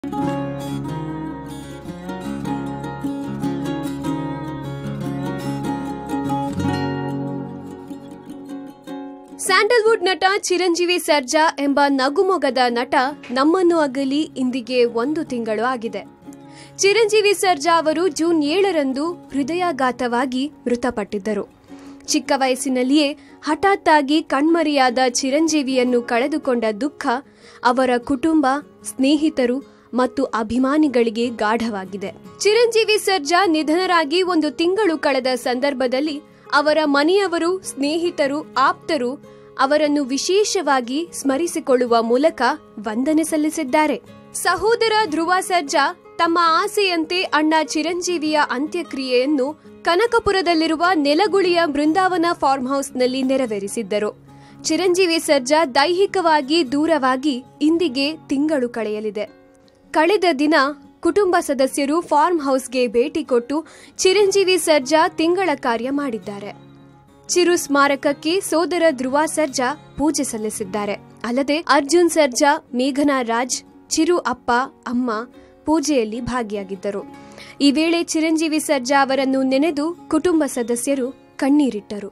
Sandalwood ನಟ ಚಿರಂಜೀವಿ ಸರ್ಜಾ ಎಂಬ ನಗುಮೊಗದ ನಟ ನಮ್ಮನ್ನು ಅಗಲಿ ಇಂದಿಗೆ ಒಂದು ತಿಂಗಳು ಆಗಿದೆ ಚಿರಂಜೀವಿ ಸರ್ಜಾ ಅವರು ಜೂನ್ ಏಳರಂದು ಹೃದಯಾಘಾತವಾಗಿ ಮೃತಪಟ್ಟಿದ್ದರು ಚಿಕ್ಕ ವಯಸ್ಸಿನಲ್ಲಿಯೇ ಹಠಾತ್ತಾಗಿ ಕಣ್ಮರೆಯಾದ ಚಿರಂಜೀವಿಯನ್ನು ಕಳೆದುಕೊಂಡ ದುಃಖ ಅವರ ಕುಟುಂಬ ಸ್ನೇಹಿತರು ಮತ್ತು ಅಭಿಮಾನಿಗಳಿಗೆ ಗಾಢವಾಗಿದೆ ಚಿರಂಜೀವಿ ಸರ್ಜಾ ನಿಧನರಾಗಿ ಒಂದು ತಿಂಗಳು ಕಳೆದ ಸಂದರ್ಭದಲ್ಲಿ ಅವರ ಮನೆಯವರು ಸ್ನೇಹಿತರು ಆಪ್ತರು ಅವರನ್ನು ವಿಶೇಷವಾಗಿ ಸ್ಮರಿಸಿಕೊಳ್ಳುವ ಮೂಲಕ ವಂದನೆ ಸಲ್ಲಿಸಿದ್ದಾರೆ ಸಹೋದರ ಧ್ರುವ ಸರ್ಜಾ ತಮ್ಮ ಆಸೆಯಂತೆ ಅಣ್ಣ ಚಿರಂಜೀವಿಯ ಅಂತ್ಯಕ್ರಿಯೆಯನ್ನು ಕನಕಪುರದಲ್ಲಿರುವ ನೆಲಗುಳಿಯ ಬೃಂದಾವನ ಫಾರ್ಮ್ ಹೌಸ್ನಲ್ಲಿ ನೆರವೇರಿಸಿದ್ದರು ಚಿರಂಜೀವಿ ಸರ್ಜಾ ದೈಹಿಕವಾಗಿ ದೂರವಾಗಿ ಇಂದಿಗೆ ತಿಂಗಳು ಕಳೆಯಲಿದೆ ಕಳೆದ ದಿನ ಕುಟುಂಬ ಸದಸ್ಯರು ಫಾರ್ಮ್ ಹೌಸ್ಗೆ ಭೇಟಿ ಕೊಟ್ಟು ಚಿರಂಜೀವಿ ಸರ್ಜಾ ತಿಂಗಳ ಕಾರ್ಯ ಮಾಡಿದ್ದಾರೆ ಚಿರು ಸ್ಮಾರಕಕ್ಕೆ ಸೋದರ ಧ್ರುವ ಸರ್ಜಾ ಪೂಜೆ ಸಲ್ಲಿಸಿದ್ದಾರೆ ಅಲ್ಲದೆ ಅರ್ಜುನ್ ಸರ್ಜಾ ಮೇಘನಾ ರಾಜ್ ಚಿರು ಅಪ್ಪ ಅಮ್ಮ ಪೂಜೆಯಲ್ಲಿ ಭಾಗಿಯಾಗಿದ್ದರು ಈ ವೇಳೆ ಚಿರಂಜೀವಿ ಸರ್ಜಾ ಅವರನ್ನು ನೆನೆದು ಕುಟುಂಬ ಸದಸ್ಯರು ಕಣ್ಣೀರಿಟ್ಟರು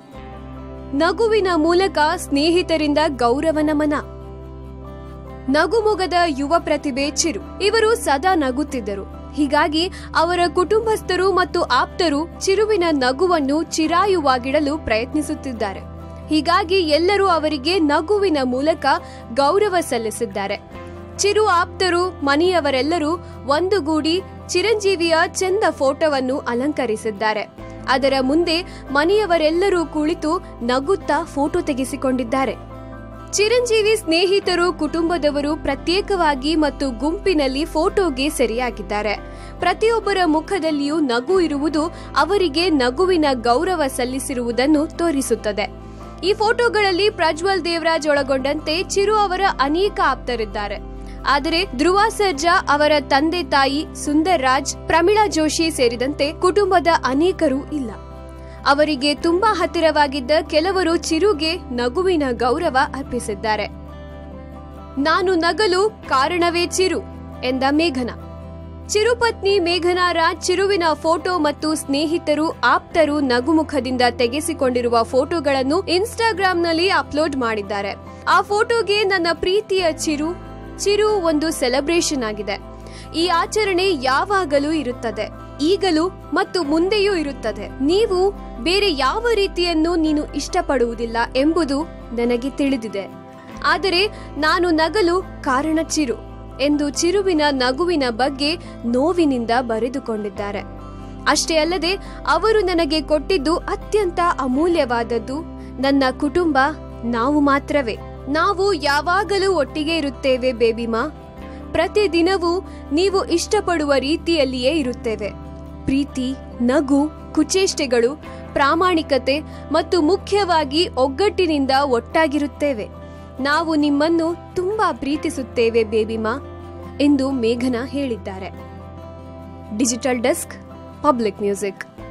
ನಗುವಿನ ಮೂಲಕ ಸ್ನೇಹಿತರಿಂದ ಗೌರವ ನಮನ ನಗುಮೊಗದ ಯುವ ಪ್ರತಿಭೆ ಚಿರು ಇವರು ಸದಾ ನಗುತ್ತಿದ್ದರು ಹೀಗಾಗಿ ಅವರ ಕುಟುಂಬಸ್ಥರು ಮತ್ತು ಆಪ್ತರು ಚಿರುವಿನ ನಗುವನ್ನು ಚಿರಾಯುವಾಗಿಡಲು ಪ್ರಯತ್ನಿಸುತ್ತಿದ್ದಾರೆ ಹೀಗಾಗಿ ಎಲ್ಲರೂ ಅವರಿಗೆ ನಗುವಿನ ಮೂಲಕ ಗೌರವ ಸಲ್ಲಿಸಿದ್ದಾರೆ ಚಿರು ಆಪ್ತರು ಮನೆಯವರೆಲ್ಲರೂ ಒಂದುಗೂಡಿ ಚಿರಂಜೀವಿಯ ಚಂದ ಫೋಟೋವನ್ನು ಅಲಂಕರಿಸಿದ್ದಾರೆ ಅದರ ಮುಂದೆ ಮನೆಯವರೆಲ್ಲರೂ ಕುಳಿತು ನಗುತ್ತಾ ಫೋಟೋ ತೆಗೆಸಿಕೊಂಡಿದ್ದಾರೆ ಚಿರಂಜೀವಿ ಸ್ನೇಹಿತರು ಕುಟುಂಬದವರು ಪ್ರತ್ಯೇಕವಾಗಿ ಮತ್ತು ಗುಂಪಿನಲ್ಲಿ ಫೋಟೋಗೆ ಸೆರೆಯಾಗಿದ್ದಾರೆ ಪ್ರತಿಯೊಬ್ಬರ ಮುಖದಲ್ಲಿಯೂ ನಗು ಇರುವುದು ಅವರಿಗೆ ನಗುವಿನ ಗೌರವ ಸಲ್ಲಿಸಿರುವುದನ್ನು ತೋರಿಸುತ್ತದೆ ಈ ಫೋಟೋಗಳಲ್ಲಿ ಪ್ರಜ್ವಲ್ ದೇವರಾಜ್ ಒಳಗೊಂಡಂತೆ ಚಿರು ಅವರ ಅನೇಕ ಆಪ್ತರಿದ್ದಾರೆ ಆದರೆ ಧ್ರುವ ಸರ್ಜಾ ಅವರ ತಂದೆ ತಾಯಿ ಸುಂದರ್ ರಾಜ್ ಪ್ರಮಿಳಾ ಜೋಶಿ ಸೇರಿದಂತೆ ಕುಟುಂಬದ ಅನೇಕರು ಇಲ್ಲ ಅವರಿಗೆ ತುಂಬಾ ಹತ್ತಿರವಾಗಿದ್ದ ಕೆಲವರು ಚಿರುಗೆ ನಗುವಿನ ಗೌರವ ಅರ್ಪಿಸಿದ್ದಾರೆ ನಾನು ನಗಲು ಕಾರಣವೇ ಚಿರು ಎಂದ ಮೇಘನಾ ಚಿರುಪತ್ನಿ ಮೇಘನಾ ರಾಜ್ ಚಿರುವಿನ ಫೋಟೋ ಮತ್ತು ಸ್ನೇಹಿತರು ಆಪ್ತರು ನಗುಮುಖದಿಂದ ತೆಗೆಸಿಕೊಂಡಿರುವ ಫೋಟೋಗಳನ್ನು ಇನ್ಸ್ಟಾಗ್ರಾಂನಲ್ಲಿ ಅಪ್ಲೋಡ್ ಮಾಡಿದ್ದಾರೆ ಆ ಫೋಟೋಗೆ ನನ್ನ ಪ್ರೀತಿಯ ಚಿರು ಚಿರು ಒಂದು ಸೆಲೆಬ್ರೇಷನ್ ಆಗಿದೆ ಈ ಆಚರಣೆ ಯಾವಾಗಲೂ ಇರುತ್ತದೆ ಈಗಲೂ ಮತ್ತು ಮುಂದೆಯೂ ಇರುತ್ತದೆ ನೀವು ಬೇರೆ ಯಾವ ರೀತಿಯನ್ನು ನೀನು ಇಷ್ಟಪಡುವುದಿಲ್ಲ ಎಂಬುದು ನನಗೆ ತಿಳಿದಿದೆ ಆದರೆ ನಾನು ನಗಲು ಕಾರಣ ಚಿರು ಎಂದು ಚಿರುವಿನ ನಗುವಿನ ಬಗ್ಗೆ ನೋವಿನಿಂದ ಬರೆದುಕೊಂಡಿದ್ದಾರೆ ಅಷ್ಟೇ ಅಲ್ಲದೆ ಅವರು ನನಗೆ ಕೊಟ್ಟಿದ್ದು ಅತ್ಯಂತ ಅಮೂಲ್ಯವಾದದ್ದು ನನ್ನ ಕುಟುಂಬ ನಾವು ಮಾತ್ರವೇ ನಾವು ಯಾವಾಗಲೂ ಒಟ್ಟಿಗೆ ಇರುತ್ತೇವೆ ಬೇಬಿಮಾ ಪ್ರತಿದಿನವೂ ನೀವು ಇಷ್ಟಪಡುವ ರೀತಿಯಲ್ಲಿಯೇ ಇರುತ್ತೇವೆ ಪ್ರೀತಿ ನಗು ಕುಚೇಷ್ಟೆಗಳು ಪ್ರಾಮಾಣಿಕತೆ ಮತ್ತು ಮುಖ್ಯವಾಗಿ ಒಗ್ಗಟ್ಟಿನಿಂದ ಒಟ್ಟಾಗಿರುತ್ತೇವೆ ನಾವು ನಿಮ್ಮನ್ನು ತುಂಬಾ ಪ್ರೀತಿಸುತ್ತೇವೆ ಬೇಬಿಮಾ ಎಂದು ಮೇಘನಾ ಹೇಳಿದ್ದಾರೆ ಡಿಜಿಟಲ್ ಡೆಸ್ಕ್ ಪಬ್ಲಿಕ್ ಮ್ಯೂಸಿಕ್